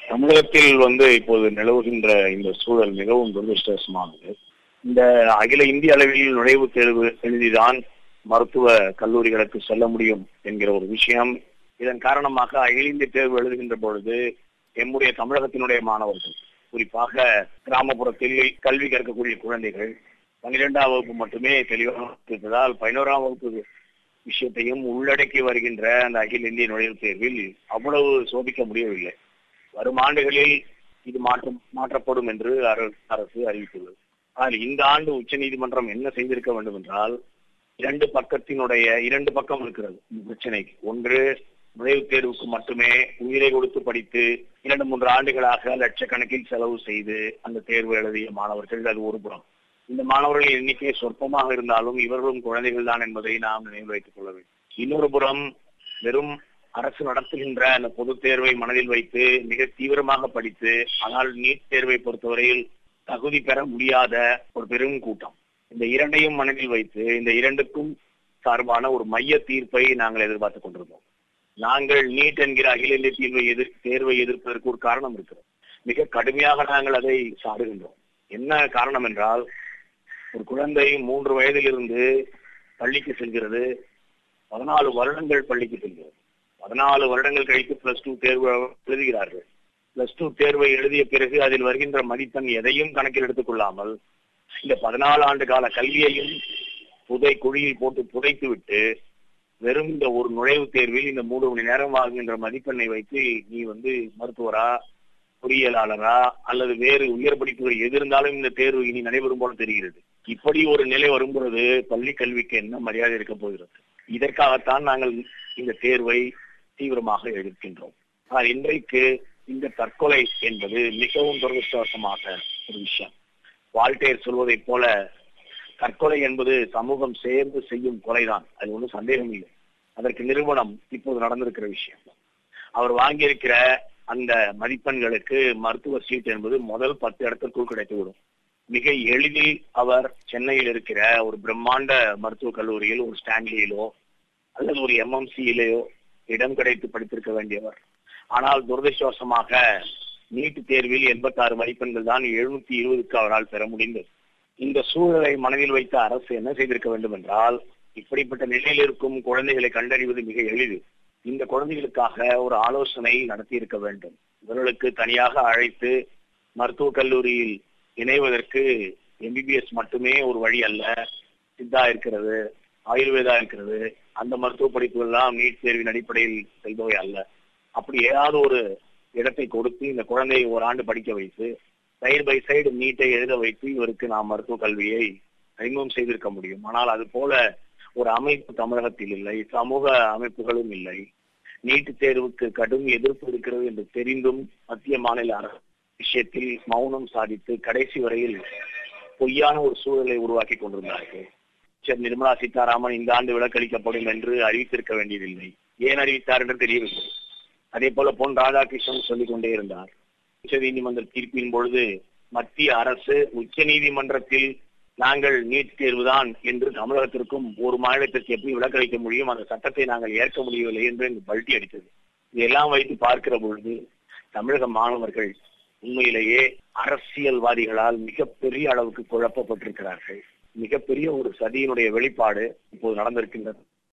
தமிழகத்தில் வந்து இப்போது நிலவுகின்ற இந்த சூழல் மிகவும் துரதிருஷ்டவசமானது இந்த அகில இந்திய அளவில் நுழைவுத் தேர்வு எழுதிதான் மருத்துவ கல்லூரிகளுக்கு செல்ல முடியும் என்கிற ஒரு விஷயம் இதன் காரணமாக அகில இந்திய தேர்வு எழுதுகின்ற பொழுது எம்முடைய தமிழகத்தினுடைய மாணவர்கள் குறிப்பாக கிராமப்புறத்தில் கல்வி கற்கக்கூடிய குழந்தைகள் பன்னிரெண்டாம் வகுப்பு மட்டுமே தெளிவாக இருப்பதால் பதினோராம் வகுப்பு விஷயத்தையும் உள்ளடக்கி வருகின்ற அந்த அகில இந்திய நுழைவுத் தேர்வில் அவ்வளவு சோதிக்க முடியவில்லை வரும் ஆண்டுகளில் இது மாற்றம் மாற்றப்படும் என்று அரசு அறிவித்துள்ளது ஆனால் இந்த ஆண்டு உச்ச நீதிமன்றம் என்ன செய்திருக்க வேண்டும் என்றால் இரண்டு பக்கத்தினுடைய இரண்டு பக்கம் இருக்கிறது இந்த பிரச்சனைக்கு ஒன்று நுழைவுத் தேர்வுக்கு மட்டுமே உயிரை கொடுத்து படித்து இரண்டு மூன்று ஆண்டுகளாக லட்சக்கணக்கில் செலவு செய்து அந்த தேர்வு எழுதிய மாணவர்கள் அது ஒரு புறம் இந்த மாணவர்கள் எண்ணிக்கை சொற்பமாக இருந்தாலும் இவர்களும் குழந்தைகள் தான் என்பதை நாம் நினைவு வைத்துக் கொள்ள வேண்டும் இன்னொரு புறம் வெறும் அரசு நடத்துகின்ற அந்த பொது தேர்வை மனதில் வைத்து மிக தீவிரமாக படித்து ஆனால் நீட் தேர்வை பொறுத்தவரையில் தகுதி பெற முடியாத ஒரு பெரும் கூட்டம் இந்த இரண்டையும் மனதில் வைத்து இந்த இரண்டுக்கும் சார்பான ஒரு மைய தீர்ப்பை நாங்கள் எதிர்பார்த்துக் கொண்டிருந்தோம் நாங்கள் நீட் என்கிற அகில இந்திய தீர்வை எதிர் தேர்வை எதிர்ப்பதற்கு ஒரு காரணம் இருக்கிறது மிக கடுமையாக நாங்கள் அதை சாடுகின்றோம் என்ன காரணம் என்றால் ஒரு குழந்தை மூன்று வயதிலிருந்து பள்ளிக்கு செல்கிறது பதினாலு வருடங்கள் பள்ளிக்கு செல்கிறது பதினாலு வருடங்கள் கழித்து பிளஸ் டூ தேர்வு எழுதுகிறார்கள் பிளஸ் டூ தேர்வை எழுதிய பிறகு அதில் வருகின்ற மதிப்பெண் எதையும் கணக்கில் எடுத்துக் கொள்ளாமல் இந்த பதினாலு ஆண்டு கால கல்வியையும் புதை குழியில் போட்டு புதைத்து விட்டு வெறும் இந்த ஒரு நுழைவுத் தேர்வில் இந்த மூன்று மணி நேரம் ஆகுகின்ற மதிப்பெண்ணை வைத்து நீ வந்து மருத்துவரா பொறியியலாளரா அல்லது வேறு உயர் படிப்புகள் எது இருந்தாலும் இந்த தேர்வு இனி நடைபெறும் போல தெரிகிறது இப்படி ஒரு நிலை வரும்பொழுது பள்ளி கல்விக்கு என்ன மரியாதை இருக்க போகிறது இதற்காகத்தான் நாங்கள் இந்த தேர்வை தீவிரமாக எதிர்க்கின்றோம் ஆனால் இன்றைக்கு இந்த தற்கொலை என்பது மிகவும் துரதிருஷ்டவசமாக ஒரு விஷயம் வால்டேர் சொல்வதைப் போல தற்கொலை என்பது சமூகம் சேர்ந்து செய்யும் கொலைதான் அது ஒன்றும் சந்தேகம் இல்லை அதற்கு நிறுவனம் இப்போது நடந்திருக்கிற விஷயம் அவர் வாங்கியிருக்கிற அந்த மதிப்பெண்களுக்கு மருத்துவ சீட் என்பது முதல் பத்து இடத்திற்குள் கிடைத்துவிடும் மிக எளிதில் அவர் சென்னையில் இருக்கிற ஒரு பிரம்மாண்ட மருத்துவக் கல்லூரியில் ஒரு ஸ்டான்லியிலோ அல்லது ஒரு எம்எம்சியிலேயோ இடம் கிடைத்து படித்திருக்க வேண்டியவர் ஆனால் துரதிருஷ்டவசமாக நீட் தேர்வில் எண்பத்தி ஆறு மதிப்பெண்கள் தான் எழுநூத்தி இருபதுக்கு அவரால் பெற முடிந்தது இந்த சூழலை மனதில் வைத்த அரசு என்ன செய்திருக்க வேண்டும் என்றால் இப்படிப்பட்ட நிலையில் இருக்கும் குழந்தைகளை கண்டறிவது மிக எளிது இந்த குழந்தைகளுக்காக ஒரு ஆலோசனை நடத்தி இருக்க வேண்டும் இவர்களுக்கு தனியாக அழைத்து மருத்துவக் கல்லூரியில் இணைவதற்கு எம்பிபிஎஸ் மட்டுமே ஒரு வழி அல்ல சித்தா இருக்கிறது ஆயுர்வேதா இருக்கிறது அந்த மருத்துவ படிப்புகள் எல்லாம் நீட் தேர்வின் அடிப்படையில் செல்பவை அல்ல அப்படி ஏதாவது ஒரு இடத்தை கொடுத்து இந்த குழந்தையை ஒரு ஆண்டு படிக்க வைத்து சைடு பை சைடு நீட்டை எழுத வைத்து இவருக்கு நாம் மருத்துவ கல்வியை அறிமுகம் செய்திருக்க முடியும் ஆனால் அது போல ஒரு அமைப்பு தமிழகத்தில் இல்லை சமூக அமைப்புகளும் இல்லை நீட்டு தேர்வுக்கு கடும் எதிர்ப்பு இருக்கிறது என்று தெரிந்தும் மத்திய மாநில அரசு விஷயத்தில் மௌனம் சாதித்து கடைசி வரையில் பொய்யான ஒரு சூழலை உருவாக்கி கொண்டிருந்தார்கள் சரி நிர்மலா சீதாராமன் இந்த ஆண்டு விலக்களிக்கப்படும் என்று அறிவித்திருக்க வேண்டியதில்லை ஏன் அறிவித்தார் என்று தெரியவில்லை அதே போல பொன் ராதாகிருஷ்ணன் சொல்லிக் கொண்டே இருந்தார் உச்ச நீதிமன்ற தீர்ப்பின் பொழுது மத்திய அரசு உச்ச நீதிமன்றத்தில் நாங்கள் நீட் தேர்வுதான் என்று தமிழகத்திற்கும் ஒரு மாநிலத்திற்கு எப்படி விலக்களிக்க முடியும் அந்த சட்டத்தை நாங்கள் ஏற்க முடியவில்லை என்று பல்ட்டி அடித்தது இதெல்லாம் வைத்து பார்க்கிற பொழுது தமிழக மாணவர்கள் உண்மையிலேயே அரசியல்வாதிகளால் மிகப்பெரிய அளவுக்கு குழப்பப்பட்டிருக்கிறார்கள் மிகப்பெரிய ஒரு சதியினுடைய வெளிப்பாடு இப்போது நடந்திருக்கின்றது